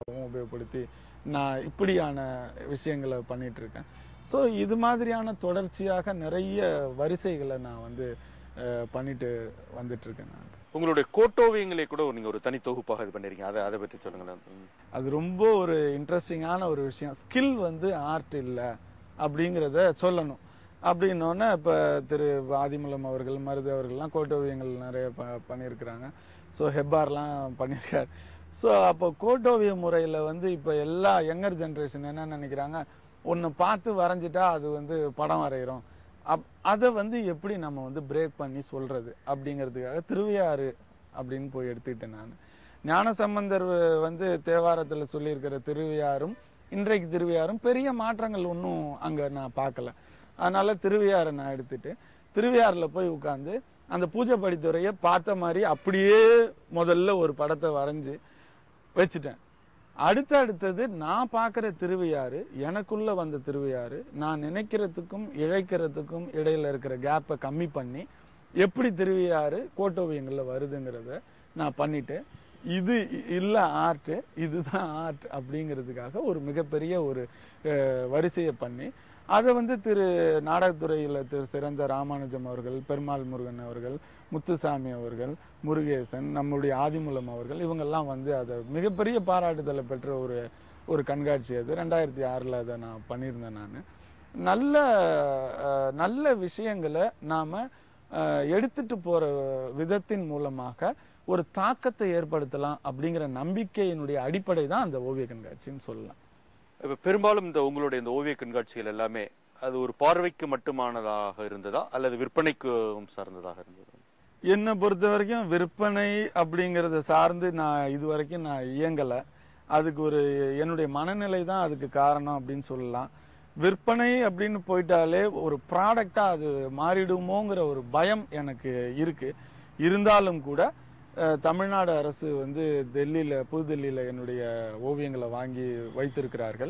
உபயோகப்படுத்தி நான் இப்படியான விஷயங்களை பண்ணிட்டு இருக்கேன் ஸோ இது மாதிரியான தொடர்ச்சியாக நிறைய வரிசைகளை நான் வந்து அஹ், பண்ணிட்டு வந்துட்டு இருக்கேன் நான் உங்களுடைய கோட்டோவியங்களை கூட நீங்க ஒரு தனி தொகுப்பாக இது பண்ணிருக்கீங்க அதை அதை பற்றி சொல்லுங்களேன் ம். அது ரொம்ப ஒரு இன்ட்ரெஸ்டிங்கான ஒரு விஷயம் ஸ்கில் வந்து ஆர்ட் இல்லை அப்படிங்கிறத சொல்லணும் அப்படின்னோடனே இப்போ திரு ஆதிமலம் அவர்கள் மருது அவர்கள்லாம் கோட்டோவியங்கள் நிறைய ப பண்ணியிருக்கிறாங்க ஸோ ஹெப்பார்லாம் பண்ணியிருக்காரு ஸோ அப்போ கோட்டோவிய முறையில் வந்து இப்போ எல்லா யங்கர் ஜென்ரேஷன் என்ன நினைக்கிறாங்க ஒன்று பார்த்து வரைஞ்சிட்டா அது வந்து படம் வரைகிறோம் அப் அதை வந்து எப்படி நம்ம வந்து பிரேக் பண்ணி சொல்றது அப்படிங்கிறதுக்காக திருவையாறு அப்படின்னு போய் எடுத்துக்கிட்டேன் நான் ஞானசம்பந்தர் வந்து தேவாரத்தில் சொல்லியிருக்கிற திருவையாறும் இன்றைக்கு திருவையாறும் பெரிய மாற்றங்கள் ஒன்றும் அங்கே நான் பார்க்கல அதனால திருவையாறை நான் எடுத்துட்டு திருவையாறில் போய் உட்காந்து அந்த பூஜை படித்துறையை பார்த்த மாதிரி அப்படியே முதல்ல ஒரு படத்தை வரைஞ்சு வச்சுட்டேன் அடுத்து அடுத்தது நான் பார்க்குற திருவையாறு எனக்குள்ள வந்த திருவையாறு நான் நினைக்கிறதுக்கும் இழைக்கிறதுக்கும் இடையில இருக்கிற கேப்பை கம்மி பண்ணி எப்படி திருவையாறு கோட்டோவியங்கள்ல வருதுங்கிறத நான் பண்ணிட்டு இது இ- இல்ல ஆர்ட் இதுதான் ஆர்ட் அப்படிங்கிறதுக்காக ஒரு மிகப்பெரிய ஒரு அஹ், வரிசையை பண்ணி அதை வந்து திரு நாடகத்துறையில் திரு சிறந்த ராமானுஜம் அவர்கள் பெருமாள் முருகன் அவர்கள் முத்துசாமி அவர்கள் முருகேசன் நம்முடைய ஆதிமூலம் அவர்கள் இவங்கெல்லாம் வந்து அதை மிகப்பெரிய பாராட்டுதலை பெற்ற ஒரு ஒரு கண்காட்சி அது ரெண்டாயிரத்தி ஆறில் அதை நான் பண்ணியிருந்தேன் நான் நல்ல அஹ், நல்ல விஷயங்களை நாம அஹ், எடுத்துட்டு போற விதத்தின் மூலமாக ஒரு தாக்கத்தை ஏற்படுத்தலாம் அப்படிங்கிற நம்பிக்கையினுடைய அடிப்படை தான் அந்த ஓவிய கண்காட்சின்னு சொல்லலாம் இப்ப பெரும்பாலும் இந்த உங்களுடைய இந்த ஓவிய கண்காட்சிகள் எல்லாமே அது ஒரு பார்வைக்கு மட்டுமானதாக இருந்ததா அல்லது விற்பனைக்கும் சார்ந்ததாக இருந்ததா என்னை பொறுத்த வரைக்கும் விற்பனை அப்படிங்கறத சார்ந்து நான் இது வரைக்கும் நான் இயங்கல அதுக்கு ஒரு என்னுடைய மனநிலை தான் அதுக்கு காரணம் அப்படின்னு சொல்லலாம் விற்பனை அப்படின்னு போயிட்டாலே ஒரு ப்ராடக்டா அது மாறிடுமோங்கிற ஒரு பயம் எனக்கு இருக்கு இருந்தாலும் கூட அஹ், தமிழ்நாடு அரசு வந்து டெல்லியில புதுடெல்லியில என்னுடைய ஓவியங்களை வாங்கி வைத்திருக்கிறார்கள்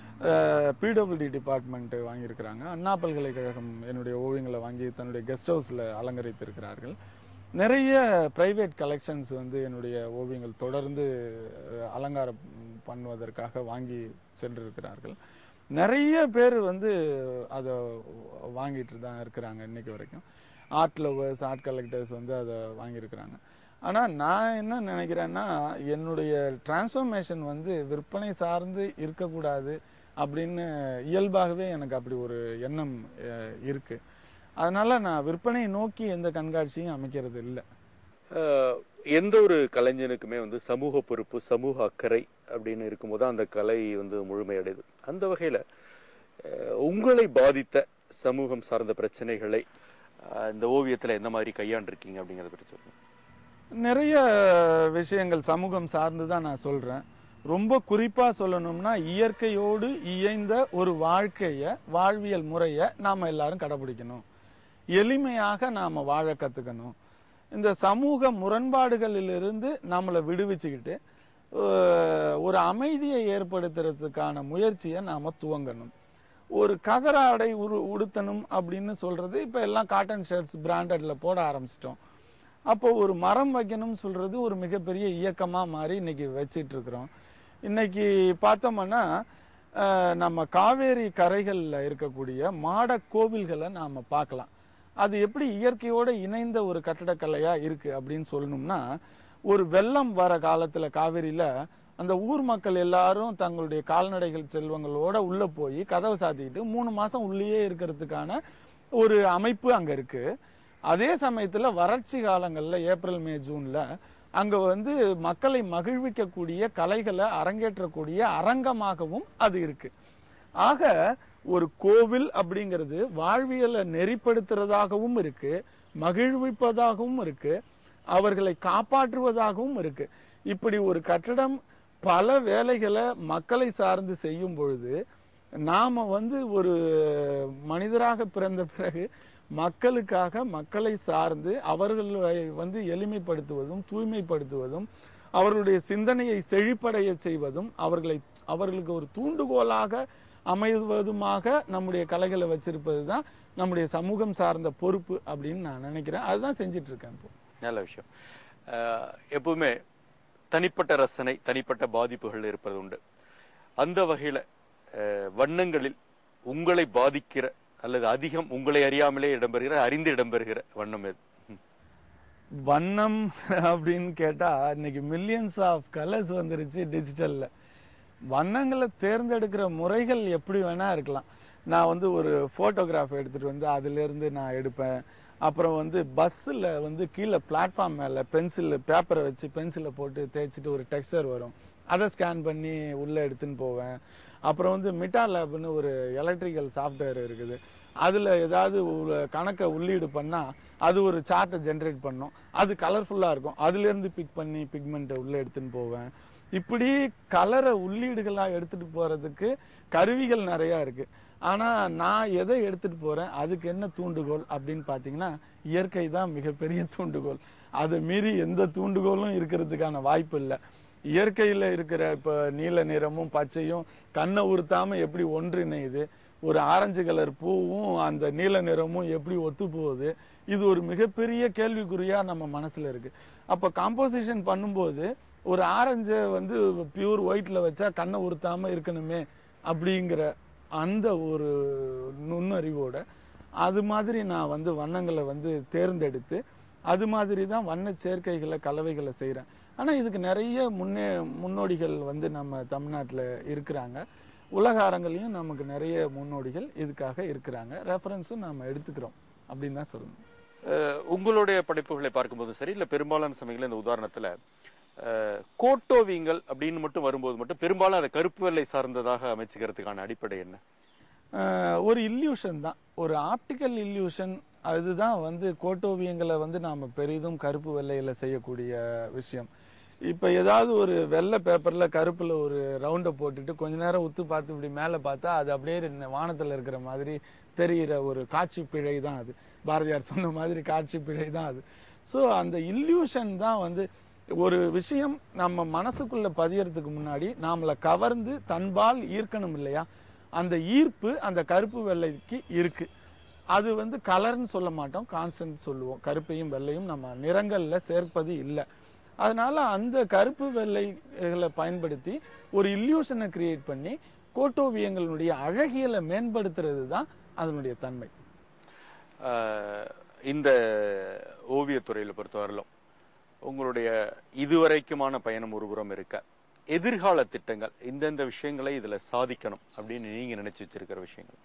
பிடபிள்யூடி டிபார்ட்மெண்ட் வாங்கியிருக்கிறாங்க அண்ணா பல்கலைக்கழகம் என்னுடைய ஓவியங்களை வாங்கி தன்னுடைய கெஸ்ட் ஹவுஸ்ல அலங்கரித்திருக்கிறார்கள் நிறைய பிரைவேட் கலெக்ஷன்ஸ் வந்து என்னுடைய ஓவியங்கள் தொடர்ந்து அஹ், அலங்காரம் பண்ணுவதற்காக வாங்கி சென்றிருக்கிறார்கள் நிறைய பேர் வந்து அதை வாங்கிட்டு தான் இருக்கிறாங்க இன்னைக்கு வரைக்கும் ஆர்ட் லவர்ஸ் ஆர்ட் கலெக்டர்ஸ் வந்து அதை வாங்கியிருக்கிறாங்க ஆனா நான் என்ன நினைக்கிறேன்னா என்னுடைய டிரான்ஸ்ஃபர்மேஷன் வந்து விற்பனை சார்ந்து இருக்கக்கூடாது அப்படின்னு இயல்பாகவே எனக்கு அப்படி ஒரு எண்ணம் அஹ், இருக்கு அதனால நான் விற்பனையை நோக்கி எந்த கண்காட்சியும் அமைக்கிறது இல்லை அஹ், எந்த ஒரு கலைஞனுக்குமே வந்து சமூக பொறுப்பு சமூக அக்கறை அப்படின்னு இருக்கும்போது அந்த கலை வந்து முழுமையடையுது அந்த வகையில அஹ், உங்களை பாதித்த சமூகம் சார்ந்த பிரச்சனைகளை அஹ், இந்த ஓவியத்துல எந்த மாதிரி கையாண்டிருக்கீங்க அப்படிங்கறத பற்றி சொல்லுங்க நிறைய விஷயங்கள் சமூகம் சார்ந்து தான் நான் சொல்றேன் ரொம்ப குறிப்பா சொல்லணும்னா இயற்கையோடு இயைந்த ஒரு வாழ்க்கைய வாழ்வியல் முறைய நாம எல்லாரும் கடைபிடிக்கணும் எளிமையாக நாம வாழ கத்துக்கணும் இந்த சமூக முரண்பாடுகளிலிருந்து நம்மளை விடுவிச்சுக்கிட்டு அஹ், ஒரு அமைதியை ஏற்படுத்துறதுக்கான முயற்சியை நாம துவங்கணும் ஒரு கதர ஆடை உரு உடுத்தணும் அப்படின்னு சொல்றது இப்ப எல்லாம் காட்டன் ஷர்ட்ஸ் பிராண்டட்ல போட ஆரம்பிச்சிட்டோம் அப்போ ஒரு மரம் வைக்கணும்னு சொல்றது ஒரு மிகப்பெரிய இயக்கமா மாறி இன்னைக்கு வச்சிட்டு இருக்கிறோம் இன்னைக்கு பார்த்தோம்னா அஹ், நம்ம காவேரி கரைகள்ல இருக்கக்கூடிய மாட கோவில்களை நாம பார்க்கலாம் அது எப்படி இயற்கையோட இணைந்த ஒரு கட்டடக்கலையா இருக்கு அப்படின்னு சொல்லணும்னா ஒரு வெள்ளம் வர காலத்துல காவேரியில அந்த ஊர் மக்கள் எல்லாரும் தங்களுடைய கால்நடைகள் செல்வங்களோட உள்ள போய் கதவை சாத்திக்கிட்டு மூணு மாசம் உள்ளேயே இருக்கிறதுக்கான ஒரு அமைப்பு அங்க இருக்கு அதே சமயத்துல வறட்சி காலங்கள்ல ஏப்ரல் மே ஜூன்ல அங்க வந்து மக்களை மகிழ்விக்கக்கூடிய கலைகளை அரங்கேற்றக்கூடிய அரங்கமாகவும் அது இருக்கு ஆக ஒரு கோவில் அப்படிங்கிறது வாழ்வியலை நெறிப்படுத்துறதாகவும் இருக்கு மகிழ்விப்பதாகவும் இருக்கு அவர்களை காப்பாற்றுவதாகவும் இருக்கு இப்படி ஒரு கட்டடம் பல வேலைகளை மக்களை சார்ந்து செய்யும் பொழுது நாம வந்து ஒரு மனிதராக பிறந்த பிறகு மக்களுக்காக மக்களை சார்ந்து அவர்களை வந்து எளிமைப்படுத்துவதும் தூய்மைப்படுத்துவதும் அவர்களுடைய சிந்தனையை செழிப்படைய செய்வதும் அவர்களை அவர்களுக்கு ஒரு தூண்டுகோலாக அமைவதுமாக நம்முடைய கலைகளை வச்சிருப்பது தான் நம்முடைய சமூகம் சார்ந்த பொறுப்பு அப்படின்னு நான் நினைக்கிறேன் அதுதான் செஞ்சிட்டு இருக்கேன் இப்போ நல்ல விஷயம் அஹ், எப்பவுமே தனிப்பட்ட ரசனை தனிப்பட்ட பாதிப்புகள் இருப்பது உண்டு அந்த வகையில அஹ், வண்ணங்களில் உங்களை பாதிக்கிற அல்லது அதிகம் உங்களை அறியாமலே இடம்பெறுகிற அறிந்து இடம்பெறுகிற வண்ணம் எது ம். வண்ணம் அப்படின்னு கேட்டா இன்னைக்கு மில்லியன்ஸ் ஆஃப் கலர்ஸ் வந்துருச்சு டிஜிட்டல்ல வண்ணங்களை தேர்ந்தெடுக்கிற முறைகள் எப்படி வேணா இருக்கலாம் நான் வந்து ஒரு போட்டோகிராஃப் எடுத்துட்டு வந்து அதுல இருந்து நான் எடுப்பேன் அப்புறம் வந்து பஸ்ஸில் வந்து கீழே பிளாட்ஃபார்ம் மேல பென்சில் பேப்பரை வச்சு பென்சிலை போட்டு தேய்ச்சிட்டு ஒரு டெக்ஸ்டர் வரும் அதை ஸ்கேன் பண்ணி உள்ள எடுத்துன்னு போவேன் அப்புறம் வந்து மிட்டா லேப்னு ஒரு எலக்ட்ரிக்கல் சாஃப்ட்வேர் இருக்குது அதுல ஏதாவது ஒரு கணக்கை உள்ளீடு பண்ணா அது ஒரு சார்ட்டை ஜென்ரேட் பண்ணும் அது கலர்ஃபுல்லா இருக்கும் அதுல இருந்து பிக் பண்ணி பிக்மெண்ட்டை உள்ள எடுத்துன்னு போவேன் இப்படி கலரை உள்ளீடுகளா எடுத்துட்டு போறதுக்கு கருவிகள் நிறைய இருக்கு ஆனா நான் எதை எடுத்துட்டு போறேன் அதுக்கு என்ன தூண்டுகோல் அப்படின்னு பாத்தீங்கன்னா இயற்கை தான் மிகப்பெரிய தூண்டுகோல் அதை மீறி எந்த தூண்டுகோலும் இருக்கிறதுக்கான வாய்ப்பு இல்லை இயற்கையில இருக்கிற இப்ப நீல நிறமும் பச்சையும் கண்ணை உறுத்தாம எப்படி ஒன்றிணையுது ஒரு ஆரஞ்சு கலர் பூவும் அந்த நீல நிறமும் எப்படி ஒத்து போகுது இது ஒரு மிகப்பெரிய கேள்விக்குறியா நம்ம மனசுல இருக்கு அப்ப காம்போசிஷன் பண்ணும்போது ஒரு ஆரஞ்சை வந்து பியூர் ஒயிட்ல வச்சா கண்ணை உறுத்தாம இருக்கணுமே அப்படிங்கிற அந்த ஒரு நுண்ணறிவோட அது மாதிரி நான் வந்து வண்ணங்களை வந்து தேர்ந்தெடுத்து அது மாதிரி தான் வண்ண சேர்க்கைகளை கலவைகளை செய்றேன் ஆனா இதுக்கு நிறைய முன்னே முன்னோடிகள் வந்து நம்ம தமிழ்நாட்டுல இருக்கிறாங்க உலக அரங்கிலையும் நமக்கு நிறைய முன்னோடிகள் இதுக்காக இருக்கிறாங்க ரெஃபரன்ஸும் நாம எடுத்துக்கிறோம் அப்படின்னு தான் சொல்லணும் அஹ், உங்களுடைய படைப்புகளை பார்க்கும்போதும் சரி இல்ல பெரும்பாலான சமயங்கள்ல இந்த உதாரணத்துல அஹ், கோட்டோவியங்கள் அப்படின்னு மட்டும் வரும்போது மட்டும் பெரும்பாலும் அதை கருப்பு வெள்ளை சார்ந்ததாக அமைச்சுக்கிறதுக்கான அடிப்படை என்ன ஆஹ் ஒரு இல்யூஷன் தான் ஒரு ஆப்டிக்கல் இல்யூஷன் அதுதான் வந்து கோட்டோவியங்களை வந்து நாம பெரிதும் கருப்பு வெள்ளையில செய்யக்கூடிய விஷயம் இப்ப ஏதாவது ஒரு வெள்ளை பேப்பர்ல கருப்புல ஒரு ரவுண்ட போட்டுட்டு கொஞ்ச நேரம் உத்து பார்த்து இப்படி மேல பார்த்தா அது அப்படியே இந்த வானத்துல இருக்கிற மாதிரி தெரிகிற ஒரு காட்சி பிழை தான் அது பாரதியார் சொன்ன மாதிரி காட்சி பிழை தான் அது சோ அந்த இல்யூஷன் தான் வந்து ஒரு விஷயம் நம்ம மனசுக்குள்ள பதியறதுக்கு முன்னாடி நாமள கவர்ந்து தன்பால் ஈர்க்கணும் இல்லையா அந்த ஈர்ப்பு அந்த கருப்பு வெள்ளைக்கு இருக்கு அது வந்து கலர்னு சொல்ல மாட்டோம் கான்ஸ்டன்ட் சொல்லுவோம் கருப்பையும் வெள்ளையும் நம்ம நிறங்கள்ல சேர்ப்பது இல்லை அதனால அந்த கருப்பு வெள்ளைகளை பயன்படுத்தி ஒரு இல்யூஷனை கிரியேட் பண்ணி கோட்டோவியங்களுடைய அழகியலை மேம்படுத்துறது தான் அதனுடைய தன்மை ஆஹ் இந்த ஓவியத்துறையில பொறுத்தவரையிலும் உங்களுடைய இதுவரைக்குமான பயணம் ஒருபுறம் இருக்க எதிர்கால திட்டங்கள் இந்தந்த விஷயங்களை இதுல சாதிக்கணும் அப்படின்னு நீங்க நினைச்சு வச்சிருக்கிற விஷயங்கள்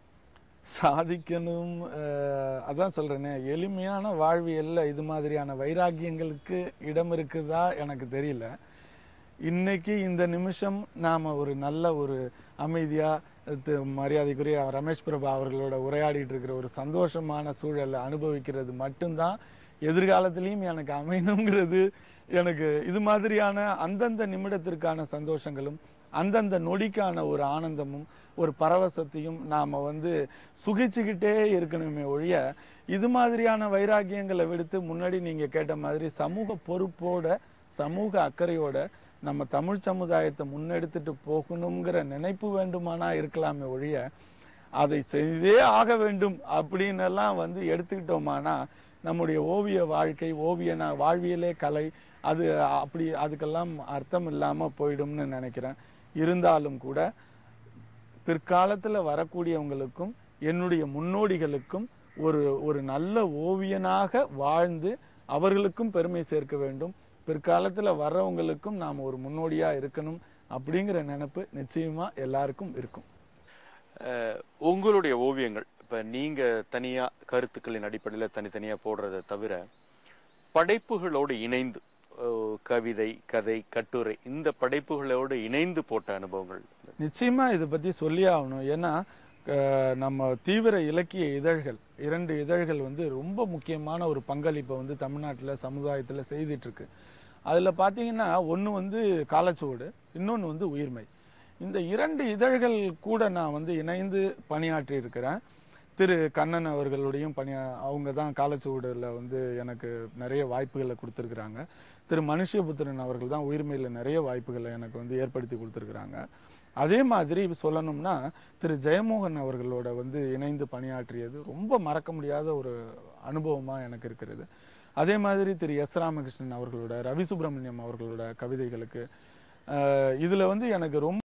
சாதிக்கணும் அஹ், அதான் சொல்றேனே எளிமையான வாழ்வியல்ல இது மாதிரியான வைராக்கியங்களுக்கு இடம் இருக்குதா எனக்கு தெரியல இன்னைக்கு இந்த நிமிஷம் நாம ஒரு நல்ல ஒரு அமைதியா து- மரியாதைக்குரிய ரமேஷ் பிரபா அவர்களோட உரையாடிட்டு இருக்கிற ஒரு சந்தோஷமான சூழலை அனுபவிக்கிறது மட்டும்தான் எதிர்காலத்திலையும் எனக்கு அமையணுங்கிறது எனக்கு இது மாதிரியான அந்தந்த நிமிடத்திற்கான சந்தோஷங்களும் அந்தந்த நொடிக்கான ஒரு ஆனந்தமும் ஒரு பரவசத்தையும் நாம வந்து சுகிச்சுக்கிட்டே இருக்கணுமே ஒழிய இது மாதிரியான வைராக்கியங்களை விடுத்து முன்னாடி நீங்க கேட்ட மாதிரி சமூக பொறுப்போட சமூக அக்கறையோட நம்ம தமிழ் சமுதாயத்தை முன்னெடுத்துட்டு போகணுங்கிற நினைப்பு வேண்டுமானா இருக்கலாமே ஒழிய அதை செய்தே ஆக வேண்டும் அப்படின்னு எல்லாம் வந்து எடுத்துக்கிட்டோமானா நம்முடைய ஓவிய வாழ்க்கை ஓவியனா வாழ்வியலே கலை அது அப்படி அதுக்கெல்லாம் அர்த்தம் இல்லாம போயிடும்னு நினைக்கிறேன் இருந்தாலும் கூட பிற்காலத்துல வரக்கூடியவங்களுக்கும் என்னுடைய முன்னோடிகளுக்கும் ஒரு ஒரு நல்ல ஓவியனாக வாழ்ந்து அவர்களுக்கும் பெருமை சேர்க்க வேண்டும் பிற்காலத்துல வர்றவங்களுக்கும் நாம் ஒரு முன்னோடியா இருக்கணும் அப்படிங்கிற நினைப்பு நிச்சயமா எல்லாருக்கும் இருக்கும் அஹ் உங்களுடைய ஓவியங்கள் இப்ப நீங்க தனியா கருத்துக்களின் அடிப்படையில தனித்தனியா போடுறதை தவிர படைப்புகளோடு இணைந்து அஹ் கவிதை கதை கட்டுரை இந்த படைப்புகளோடு இணைந்து போட்ட அனுபவங்கள் நிச்சயமா இதை பத்தி சொல்லியே ஆகணும் ஏன்னா அஹ், நம்ம தீவிர இலக்கிய இதழ்கள் இரண்டு இதழ்கள் வந்து ரொம்ப முக்கியமான ஒரு பங்களிப்பை வந்து தமிழ்நாட்டுல சமுதாயத்துல செய்துட்டு இருக்கு அதுல பாத்தீங்கன்னா ஒண்ணு வந்து காலச்சுவடு இன்னொன்னு வந்து உயிர்மை இந்த இரண்டு இதழ்கள் கூட நான் வந்து இணைந்து பணியாற்றி இருக்கிறேன் திரு கண்ணன் அவர்களுடையும் பணி அவங்க தான் காலச்சுவடுல வந்து எனக்கு நிறைய வாய்ப்புகளை கொடுத்துருக்குறாங்க திரு மனுஷபுத்திரன் அவர்கள் தான் உயிர்மையில நிறைய வாய்ப்புகளை எனக்கு வந்து ஏற்படுத்தி கொடுத்துருக்குறாங்க அதே மாதிரி சொல்லணும்னா திரு ஜெயமோகன் அவர்களோட வந்து இணைந்து பணியாற்றியது ரொம்ப மறக்க முடியாத ஒரு அனுபவமா எனக்கு இருக்கிறது அதே மாதிரி திரு எஸ் ராமகிருஷ்ணன் அவர்களோட ரவி சுப்பிரமணியம் அவர்களோட கவிதைகளுக்கு அஹ் இதுல வந்து எனக்கு ரொம்ப